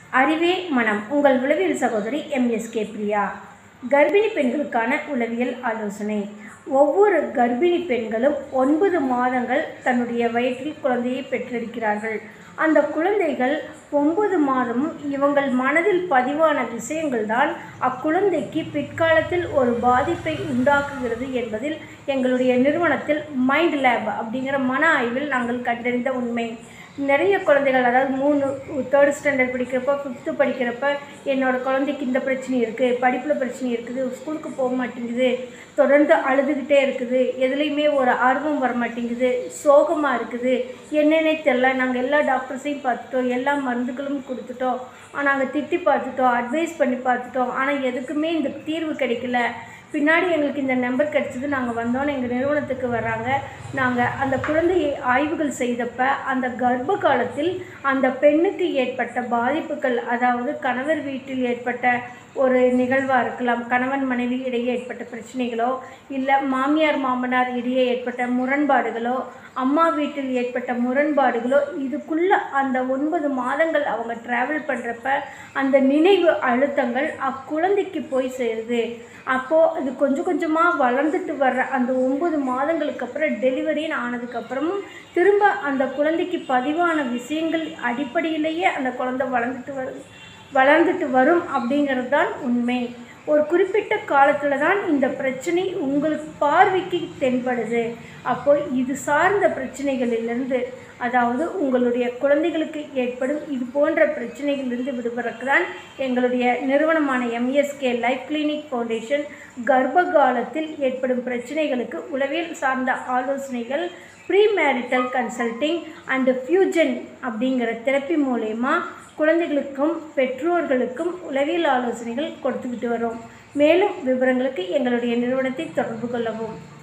அறிவே மனம் உங்கள் உளவியல் சகோதரி எம்எஸ்கே பிரியா கர்ப்பிணி பெண்களுக்கான உளவியல் ஆலோசனை ஒவ்வொரு கர்ப்பிணி பெண்களும் ஒன்பது மாதங்கள் தன்னுடைய வயிற்றில் குழந்தையை பெற்றெடுக்கிறார்கள் அந்த குழந்தைகள் ஒன்பது மாதமும் இவங்கள் மனதில் பதிவான விஷயங்கள் தான் அக்குழந்தைக்கு பிற்காலத்தில் ஒரு பாதிப்பை உண்டாக்குகிறது என்பதில் எங்களுடைய நிறுவனத்தில் மைண்ட் லேப் அப்படிங்கிற மன ஆய்வில் நாங்கள் கண்டறிந்த உண்மை நிறைய குழந்தைகள் அதாவது மூணு தேர்ட் ஸ்டாண்டர்ட் படிக்கிறப்ப ஃபிஃப்த்து படிக்கிறப்ப என்னோடய குழந்தைக்கு இந்த பிரச்சனை இருக்குது படிப்பில் பிரச்சனை இருக்குது ஸ்கூலுக்கு போக மாட்டேங்குது தொடர்ந்து அழுதுகிட்டே இருக்குது எதுலேயுமே ஒரு ஆர்வம் வர மாட்டேங்குது சோகமாக இருக்குது என்னன்னே தெரில நாங்கள் எல்லா டாக்டர்ஸையும் பார்த்துட்டோம் எல்லா மருந்துகளும் கொடுத்துட்டோம் நாங்கள் திட்டி பார்த்துட்டோம் அட்வைஸ் பண்ணி பார்த்துட்டோம் ஆனால் எதுக்குமே இந்த தீர்வு கிடைக்கல பின்னாடி எங்களுக்கு இந்த நம்பர் கிடச்சிது நாங்கள் வந்தோன்னே எங்கள் நிறுவனத்துக்கு வர்றாங்க நாங்கள் அந்த குழந்தையை ஆய்வுகள் செய்தப்ப அந்த கர்ப்ப காலத்தில் அந்த பெண்ணுக்கு ஏற்பட்ட பாதிப்புகள் அதாவது கணவர் வீட்டில் ஏற்பட்ட ஒரு நிகழ்வாக இருக்கலாம் கணவன் மனைவி இடையே ஏற்பட்ட பிரச்சனைகளோ இல்லை மாமியார் மாமனார் இடையே ஏற்பட்ட முரண்பாடுகளோ அம்மா வீட்டில் ஏற்பட்ட முரண்பாடுகளோ இதுக்குள்ள அந்த ஒன்பது மாதங்கள் அவங்க ட்ராவல் பண்ணுறப்ப அந்த நினைவு அழுத்தங்கள் அக்குழந்தைக்கு போய் சேருது அப்போது அது கொஞ்சம் கொஞ்சமாக வளர்ந்துட்டு வர்ற அந்த ஒம்பது மாதங்களுக்கு அப்புறம் டெலிவரின்னு ஆனதுக்கப்புறமும் திரும்ப அந்த குழந்தைக்கு பதிவான விஷயங்கள் அடிப்படையிலேயே அந்த குழந்தை வளர்ந்துட்டு வருது வளர்ந்துட்டு வரும் அப்படிங்கிறது தான் உண்மை ஒரு குறிப்பிட்ட காலத்தில் தான் இந்த பிரச்சனை உங்களுக்கு பார்வைக்கு தென்படுது அப்போ இது சார்ந்த பிரச்சனைகளிலிருந்து அதாவது உங்களுடைய குழந்தைகளுக்கு ஏற்படும் இது போன்ற பிரச்சனைகளிலிருந்து விடுபடுறதுக்கு தான் எங்களுடைய நிறுவனமான எம்எஸ்கே லைஃப் கிளினிக் ஃபவுண்டேஷன் கர்ப்ப காலத்தில் ஏற்படும் பிரச்சனைகளுக்கு உளவியல் சார்ந்த ஆலோசனைகள் premarital consulting and fusion அப்படிங்கிற தெரப்பி மூலயமா குழந்தைகளுக்கும் பெற்றோர்களுக்கும் உளவியல் ஆலோசனைகள் கொடுத்துக்கிட்டு வரோம் மேலும் விவரங்களுக்கு எங்களுடைய நிறுவனத்தை தொடர்பு கொள்ளவும்